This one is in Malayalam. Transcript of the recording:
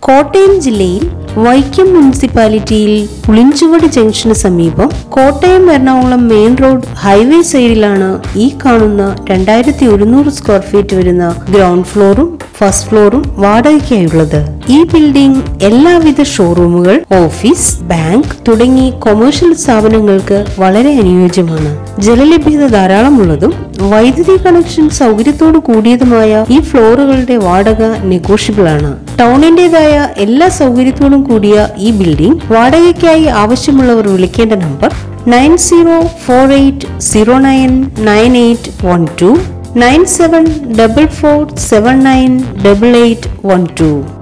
കോട്ടയം ജില്ലയിൽ വൈക്കം മുനിസിപ്പാലിറ്റിയിൽ പുളിഞ്ചുവട് ജംഗ്ഷന് സമീപം Kottayam Ernakulam main road highway സൈഡിലാണ് ഈ കാണുന്ന രണ്ടായിരത്തി ഒരുന്നൂറ് സ്ക്വയർ ഫീറ്റ് വരുന്ന ഗ്രൗണ്ട് ഫ്ലോറും ഫസ്റ്റ് ഫ്ലോറും വാടകയ്ക്കായുള്ളത് ഈ ബിൽഡിംഗ് എല്ലാവിധ ഷോറൂമുകൾ ഓഫീസ് ബാങ്ക് തുടങ്ങി കൊമേഴ്ഷ്യൽ സ്ഥാപനങ്ങൾക്ക് വളരെ അനുയോജ്യമാണ് ജലലഭ്യത ധാരാളമുള്ളതും വൈദ്യുതി കണക്ഷൻ സൗകര്യത്തോടു കൂടിയതുമായ ഈ ഫ്ലോറുകളുടെ വാടക നെഗോഷ്യബിൾ ആണ് ടൗണിന്റേതായ എല്ലാ സൗകര്യത്തോടും കൂടിയ ഈ ബിൽഡിംഗ് വാടകയ്ക്കായി ആവശ്യമുള്ളവർ വിളിക്കേണ്ട number nine zero four eight zero nine nine eight one two nine seven double four seven nine double eight one to